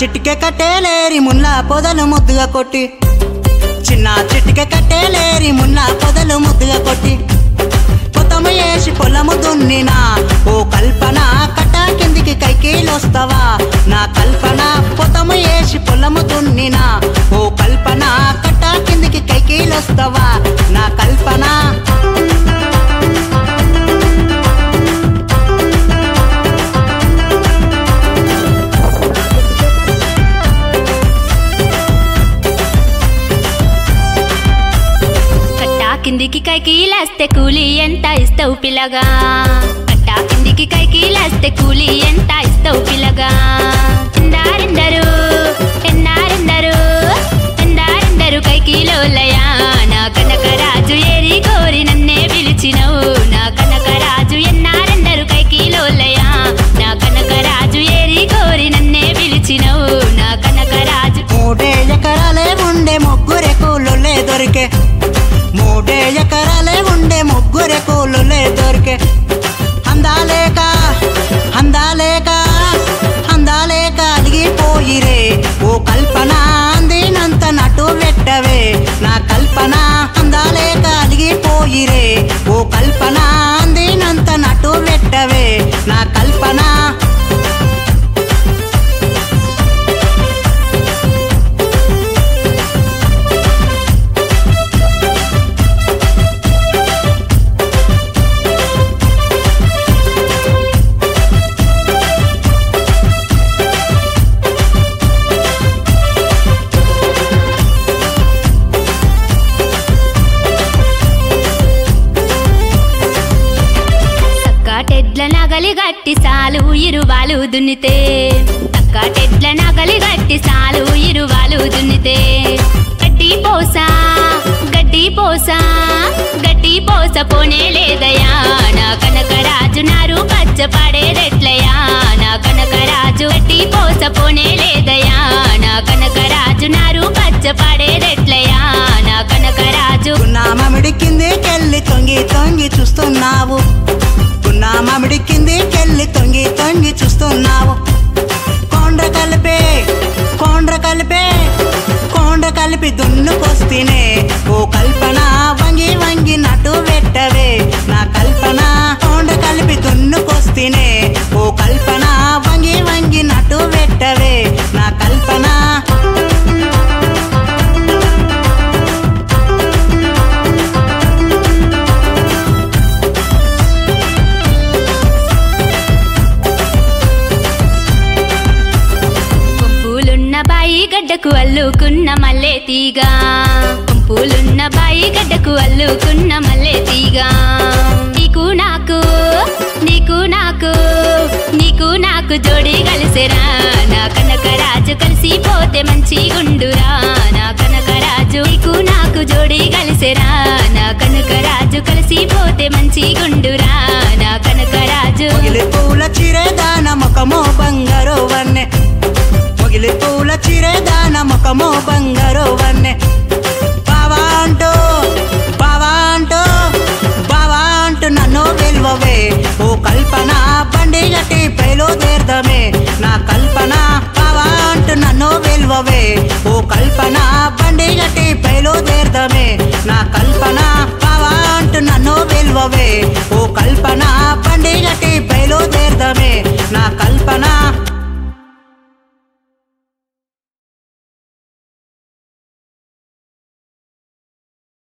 చిటికె కట్టేలేరి ముల్లా పొదలు ముద్దుగా కొట్టి చిన్న చిటికె కట్టేలేరి ముల్లా పొదలు ముద్దుగా కొట్టి కొత్తము వేసి పొలము దున్నినా ఓ కల్పన కట్ట కిందికి కైకీలొస్తావా నా కల్పన పొతము వేసి పొలము దున్నినా ఓ కల్పన కట్ట కిందికి కైకీలొస్తావా నా కల్పన కట్టా కిందికి కైకి లేస్తే కూలి ఎంత ఇస్తావు పిల్లగా కట్టా కిందికి కైకి లేస్తే కూలి ఎంత ఇస్తావు పిల్లగా ఎందారెందరు ఎన్నారెందరు ఎందారెందరు కైకిలోలయా నా కనకరాజు ఏరి కోరి నన్నే పిలిచినవు నా కనకరాజు ఎన్నారెందరు కైకిలోలయా నా కనకరాజు ఏరి కోరి నన్నే పిలిచినవు నా కనకరాజు మూడే ఎకరాలే ఉండే ముగ్గురే కూలులే దొరికే మూడే ఎకరాలే ఉండే ముగ్గురే కూలులే దొరికే అందాలేక అందాలేక అందాలేక అలిగిపోయిరే ఓ కల్పన అందినంత నటు పెట్టవే నా కల్పన అందాలేక అలిగిపోయిరే ఓ కల్పన అందినంత నటు పెట్టవే నా కల్పన టెడ్ల నగలి గట్టి సాలు ఇరువాలు దున్నితే టెడ్ల నగలి గట్టి సాలు ఇరువాలు దున్నితే గడ్డి పోసా గడ్డి పోసా గడ్డి పోస పోనే లేదయా నా కనకరాజు నారు పచ్చ పడేదెట్లయా నా కనకరాజు గడ్డి పోస పోనే లేదయా నా కనకరాజు నారు పచ్చ పడేదెట్లయా నా కనకరాజు నా మామిడి కిందికెళ్ళి తొంగి తొంగి చూస్తున్నావు నా మామిడి కిందికెళ్ళి తొంగి తొంగి చూస్తున్నావు కొండ్ర కలిపే కొండ్ర కలిపే కొండ్ర కలిపి దున్నుకొస్తేనే ఓ కల్పన వంగి వంగి నటు పెట్టవే నా కల్పన కొండ్ర కలిపి దున్నుకొస్తేనే ఓ కల్పన వంగి వంగి నటు పెట్టవే నా కల్పన పంపులున్న బాయి గడ్డకు అల్లుకున్న మల్లె తీగ పంపులున్న బాయి గడ్డకు అల్లుకున్న మల్లె తీగ నీకు నాకు నీకు నాకు నీకు నాకు జోడి కలిసిరా నా కనకరాజు కలిసి పోతే మంచి గుండురా నా కనకరాజు నీకు నాకు జోడి కలిసిరా నా కనకరాజు కలిసి పోతే మంచి గుండురా నా కనకరాజు మొగిలి పూల చిరేదాన ముఖమో బంగారు వన్నె మొగిలి పూల చిరేదాన ముఖమో బంగారు వన్నె